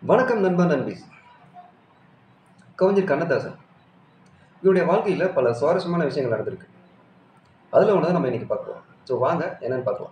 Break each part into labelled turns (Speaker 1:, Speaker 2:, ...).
Speaker 1: வணக்கம் நண்பா நண்பீஸ் கவிஞர் கண்ணதாசன் இவருடைய வாழ்க்கையில் பல சுவாரஸ்யமான விஷயங்கள் நடந்திருக்கு அதில் ஒன்று தான் நம்ம இன்னைக்கு பார்க்கலாம் ஸோ வாங்க என்னன்னு பார்க்கலாம்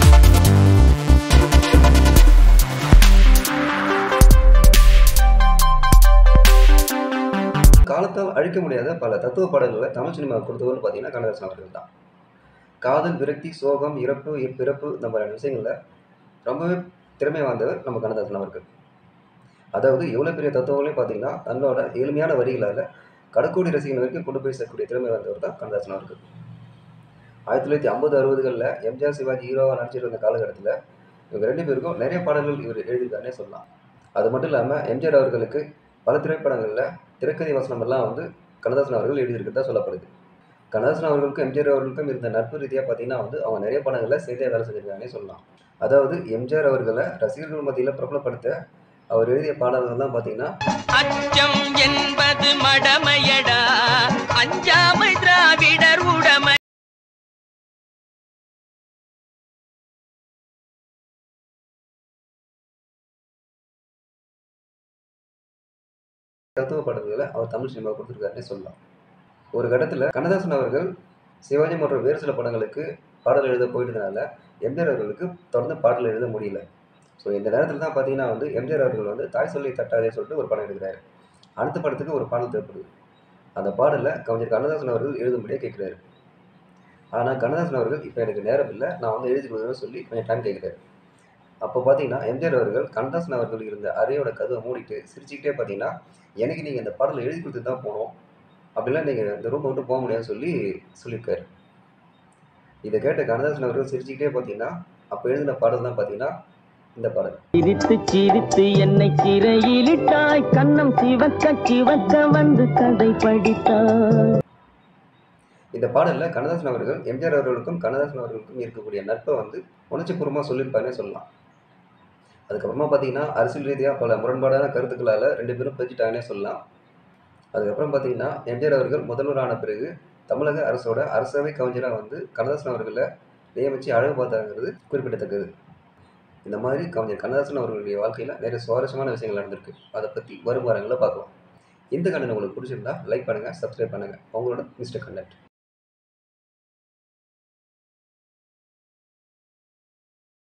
Speaker 1: காலத்தால் அழிக்க முடியாத பல தத்துவ பாடல்களை தமிழ் சினிமா கொடுத்தவர்னு பார்த்தீங்கன்னா கண்ணதாசன் அவர்கள் தான் காதல் விரக்தி சோகம் இறப்பு பிறப்பு இந்த மாதிரியான விஷயங்களில் ரொம்பவே திறமை வாய்ந்தவர் நம்ம கண்ணதாசன் அவர்கள் அதாவது எவ்வளோ பெரிய தத்துவங்களையும் பார்த்தீங்கன்னா தன்னோட எளிமையான வரிகளால் கடற்கோடி ரசிகன் வரைக்கும் கொண்டு போய் சேர்க்கக்கூடிய திறமை வந்தவர் தான் கண்ணதாசன் அவர்கள் ஆயிரத்தி தொள்ளாயிரத்தி ஐம்பது அறுபதுகளில் எம்ஜிஆர் சிவாஜி ஹீரோவாக நடிச்சிட்டு இருந்த காலகட்டத்தில் இவங்க ரெண்டு பேருக்கும் நிறைய பாடல்கள் இவர் எழுதியிருக்காருனே சொல்லலாம் அது மட்டும் இல்லாமல் எம்ஜிஆர் அவர்களுக்கு பல திரைப்படங்களில் திரைக்கதை வசனம் எல்லாம் வந்து கண்ணதாசன் அவர்கள் எழுதியிருக்கிறதா சொல்லப்படுது கண்ணதாசன் அவர்களுக்கும் எம்ஜிஆர் அவர்களுக்கும் இருந்த நட்பு ரீதியாக பார்த்தீங்கன்னா வந்து அவங்க நிறைய படங்களில் சேர்ந்தே வேலை செஞ்சிருக்காங்கன்னே சொல்லலாம் அதாவது எம்ஜிஆர் அவர்களை ரசிகர்கள் மத்தியில் பிரபலப்படுத்த அவர் எழுதிய பாடல்கள் தான் பார்த்தீங்கன்னா
Speaker 2: அச்சம் என்பது மடமையடா அஞ்சாமை திராவிடர் உடமை
Speaker 1: தத்துவ பாடல்களை அவர் தமிழ் சினிமா கொடுத்துருக்காருன்னே சொல்லலாம் ஒரு கட்டத்தில் கண்ணதாசன் அவர்கள் சிவாஜி மற்றும் வேறு சில படங்களுக்கு பாடல் எழுத போயிட்டதுனால எம்ஜிஆர் அவர்களுக்கு தொடர்ந்து பாடல் எழுத முடியல ஸோ இந்த நேரத்தில் தான் பார்த்தீங்கன்னா வந்து எம்ஜிஆர் அவர்கள் வந்து தாய் சொல்லி தட்டாதே சொல்லிட்டு ஒரு படம் எடுக்கிறாரு அடுத்த படத்துக்கு ஒரு பாடல் தேவைப்படுது அந்த பாடலில் கவிஞர் கண்ணதாசன் அவர்கள் எழுதும்படியே கேட்குறாரு ஆனால் கண்ணதாசன் அவர்கள் இப்போ எனக்கு நேரம் இல்லை நான் வந்து எழுதி கொடுக்குறேன்னு சொல்லி கொஞ்சம் டைம் கேட்குறாரு அப்போ பார்த்தீங்கன்னா எம்ஜிஆர் அவர்கள் கண்ணதாசன் அவர்கள் இருந்த அறையோட கதவை மூடிட்டு சிரிச்சுக்கிட்டே பார்த்தீங்கன்னா எனக்கு நீங்கள் இந்த பாடலை எழுதி கொடுத்து தான் போகணும் அப்படிலாம் நீங்கள் இந்த ரூமை விட்டு போக முடியாதுன்னு சொல்லி சொல்லியிருக்காரு இதை கேட்ட கண்ணதாசன் அவர்கள் சிரிச்சுக்கிட்டே பார்த்தீங்கன்னா அப்போ எழுதின பாடல் தான் பார்த்தீங்கன்னா இந்த பாடல்
Speaker 3: சிரித்து சிரித்து என்னை சிறையிலிட்டாய் கண்ணம் சிவக்க சிவக்க வந்து கதை படித்தாய்
Speaker 1: இந்த பாடலில் கண்ணதாசன் அவர்கள் எம்ஜிஆர் அவர்களுக்கும் கண்ணதாசன் அவர்களுக்கும் இருக்கக்கூடிய நட்பை வந்து உணர்ச்சிபூர்வமாக சொல்லியிருப்பாருன்னே சொல்லலாம் அதுக்கப்புறமா பார்த்தீங்கன்னா அரசியல் ரீதியாக பல முரண்பாடான கருத்துக்களால் ரெண்டு பேரும் பிரிச்சுட்டாங்கன்னே சொல்லலாம் அதுக்கப்புறம் பார்த்தீங்கன்னா எம்ஜிஆர் அவர்கள் முதல்வரான பிறகு தமிழக அரசோட அரசவை கவிஞராக வந்து கண்ணதாசன் அவர்களை நியமித்து அழகு பார்த்தாங்கிறது குறிப்பிடத்தக்கது இந்த மாதிரி கவிஞர் கண்ணதாசன் அவர்களுடைய வாழ்க்கையில் நிறைய சுவாரஸ்யமான விஷயங்கள் நடந்திருக்கு அதை பற்றி வரும் வாரங்களில் பார்க்கலாம் இந்த கண்டனம் உங்களுக்கு பிடிச்சிருந்தா லைக் பண்ணுங்கள் சப்ஸ்கிரைப் பண்ணுங்கள் உங்களோட மிஸ்டர் கண்டக்ட்